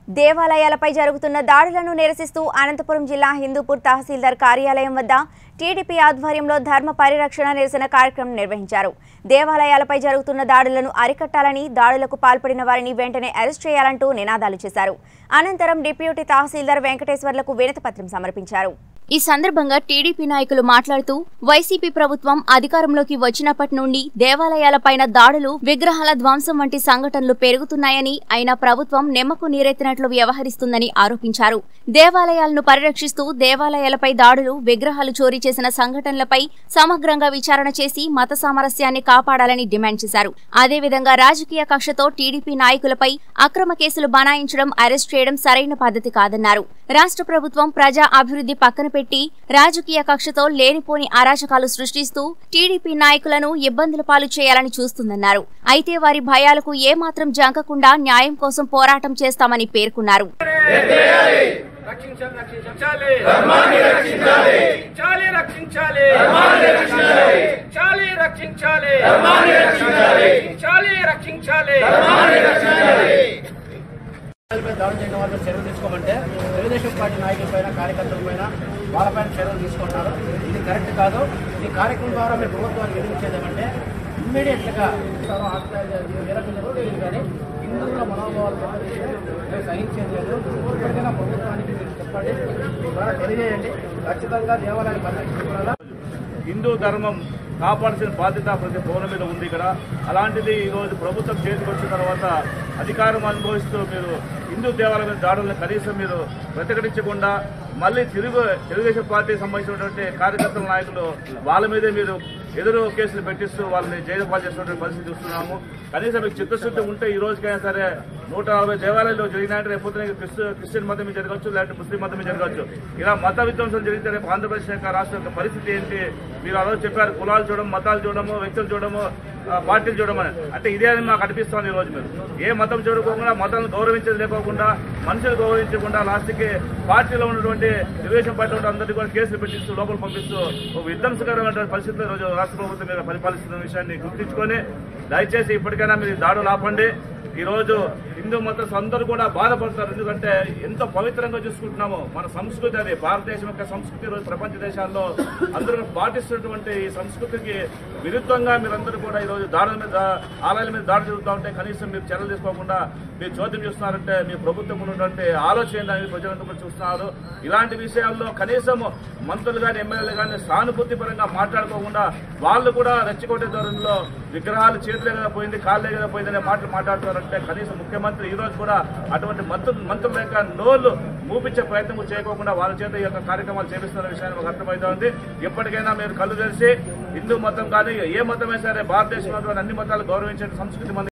దేవాలయాలపై జరుగుతున్న దాడులను నిరసిస్తూ అనంతపురం జిల్లా హిందూపూర్ తహసీల్దార్ కార్యాలయం వద్ద టీడీపీ ఆధ్వర్యంలో ధర్మ పరిరక్షణ నిరసన కార్యక్రమం నిర్వహించారు దేవాలయాలపై జరుగుతున్న దాడులను అరికట్టాలని దాడులకు పాల్పడిన వారిని వెంటనే అరెస్ట్ చేయాలంటూ నినాదాలు చేశారు అనంతరం డిప్యూటీ తహసీల్దార్ వెంకటేశ్వర్లకు వినతిపత్రం సమర్పించారు ఈ సందర్భంగా టీడీపీ నాయకులు మాట్లాడుతూ వైసీపీ ప్రభుత్వం అధికారంలోకి వచ్చినప్పటి నుండి దేవాలయాలపైన దాడులు విగ్రహాల ధ్వంసం వంటి సంఘటనలు పెరుగుతున్నాయని అయినా ప్రభుత్వం నిమ్మకు నీరెత్తినట్లు వ్యవహరిస్తుందని ఆరోపించారు దేవాలయాలను పరిరక్షిస్తూ దేవాలయాలపై దాడులు విగ్రహాలు చోరీ చేసిన సంఘటనలపై సమగ్రంగా విచారణ చేసి మత సామరస్యాన్ని కాపాడాలని డిమాండ్ చేశారు అదేవిధంగా రాజకీయ కక్షతో టీడీపీ నాయకులపై అక్రమ కేసులు బనాయించడం అరెస్ట్ చేయడం సరైన పద్ధతి కాదన్నారు రాష్ట్ర ప్రభుత్వం ప్రజా అభివృద్ధి పక్కన పెట్టి రాజకీయ కక్షతో లేనిపోని అరాచకాలు సృష్టిస్తూ టీడీపీ నాయకులను ఇబ్బందుల పాలు చేయాలని చూస్తుందన్నారు అయితే వారి భయాలకు ఏమాత్రం జంకకుండా న్యాయం కోసం పోరాటం చేస్తామని పేర్కొన్నారు రక్షించాలి రక్షించాలి ధర్మాన్ని రక్షించాలి రక్షించాలి రక్షించాలి ధర్మాన్ని రక్షించాలి రక్షించాలి రక్షించాలి ధర్మాన్ని రక్షించాలి రక్షించాలి రక్షించాలి ధర్మాన్ని రక్షించాలి పై దాడి చేయడం వల్ల చర్యలు తీసుకోమంటే తెలుగుదేశం పార్టీ నాయకుల పైన కార్యకర్తల పైన వాళ్ళపైన చర్యలు తీసుకుంటారు ఇది కరెక్ట్ కాదు ఈ కార్యక్రమం ద్వారా మీరు ప్రభుత్వాన్ని విధించేదేమంటే ఇమ్మీడియట్గా నిరసనలు లేదు కానీ హిందువుల మనోభావాలు దెబ్బతీస్తే మేము సహించేది లేదు ఇప్పటికైనా ప్రభుత్వానికి మీరు చెప్పండి మీ ద్వారా తెలియజేయండి ఖచ్చితంగా దేవాలయాన్ని పరిరక్షించాలా హిందూ ధర్మం కాపాడాల్సిన బాధ్యత ప్రతి పౌరుల మీద ఉంది ఇక్కడ అలాంటిది ఈరోజు ప్రభుత్వం చేతికి వచ్చిన తర్వాత అధికారం అనుభవిస్తూ మీరు హిందూ దేవాలయం మీద దాడులను కనీసం మీరు ప్రతిఘటించకుండా మళ్ళీ తిరుగు తెలుగుదేశం పార్టీకి సంబంధించినటువంటి కార్యకర్తల నాయకులు వాళ్ళ మీదే మీరు ఎదురు కేసులు పెట్టిస్తూ వాళ్ళని జైలు పాలు చేస్తున్నటువంటి పరిస్థితి చూస్తున్నాము కనీసం మీకు చిత్తశుద్ధి ఉంటే ఈ రోజుకైనా సరే నూట నలభై దేవాలయాలు జరిగినట్టు రేపు పొద్దున క్రిస్టి- క్రిస్టియన్ మతం మీద జరగవచ్చు లేకపోతే ముస్లిం మతం మీద జరగవచ్చు ఇలా మత విధ్వంసం జరిగితే రేపు ఆంధ్రప్రదేశ్ యొక్క రాష్ట్రం యొక్క పరిస్థితి ఏంటి మీరు ఆ రోజు చెప్పారు కులాలు చూడడం మతాలు చూడడము వ్యక్తులు చూడడము ఆ, పార్టీలు చూడడం అని అంటే ఇదే అని మాకు అనిపిస్తోంది ఈ రోజు మీరు ఏ మతం చూడకుండా మతాలను గౌరవించేది లేకోకుండా మనుషులు గౌరవించకుండా లాస్ట్కి పార్టీలో ఉన్నటువంటి తెలుగుదేశం పార్టీ ఉన్న అందరినీ కూడా కేసులు పెట్టిస్తూ లోపల పంపిస్తూ ఒక విధ్వంసకరమైనటువంటి పరిస్థితుల్లో ఈ రోజు రాష్ట్ర ప్రభుత్వం మీద పరిపాలిస్తున్న విషయాన్ని గుర్తించుకొని దయచేసి ఇప్పటికైనా మీరు ఈ దాడులు ఆపండి ఈ రోజు హిందూ మతస్థు అందరూ కూడా బాధపడతారు ఎందుకంటే ఎంతో పవిత్రంగా చూసుకుంటున్నాము మన సంస్కృతి అది భారతదేశం యొక్క సంస్కృతి ఈ రోజు ప్రపంచ దేశాల్లో అందరూ పాటిస్తున్నటువంటి ఈ సంస్కృతికి విరుద్ధంగా మీరందరూ కూడా ఈ రోజు దాడుల మీద ఆలయాల మీద దాడి జరుగుతూ ఉంటే కనీసం మీరు చర్యలు తీసుకోకుండా మీరు చోద్యం చూస్తున్నారంటే మీ ప్రభుత్వం ఉన్నటువంటి ఆలోచన ఏంటనేది ప్రజలందరూ కూడా చూస్తున్నారు ఇలాంటి విషయాల్లో కనీసం మంత్రులు కానీ ఎమ్మెల్యేలు కానీ సానుభూతి పరంగా మాట్లాడుకోకుండా వాళ్ళు కూడా రెచ్చగొట్టే ధోరణిలో విగ్రహాలు చేతులే కదా పోయింది కాళ్ళే కదా పోయింది అనే మాటలు మాట్లాడుతున్నారంటే కనీసం ముఖ్యమంత్రి ఈ రోజు కూడా అటువంటి మంత్రులు మంత్రుల యొక్క నోళ్లు మూపించే ప్రయత్నం చేయకోకుండా వాళ్ళ చేత ఈ యొక్క కార్యక్రమాలు చేపిస్తున్న విషయాన్ని మాకు అర్థమవుతోంది ఎప్పటికైనా మీరు కళ్ళు తెలిసి హిందూ మతం కానీ ఏ మతమే సరే భారతదేశంలో ఉన్నటువంటి అన్ని మతాలు గౌరవించే సంస్కృతి మన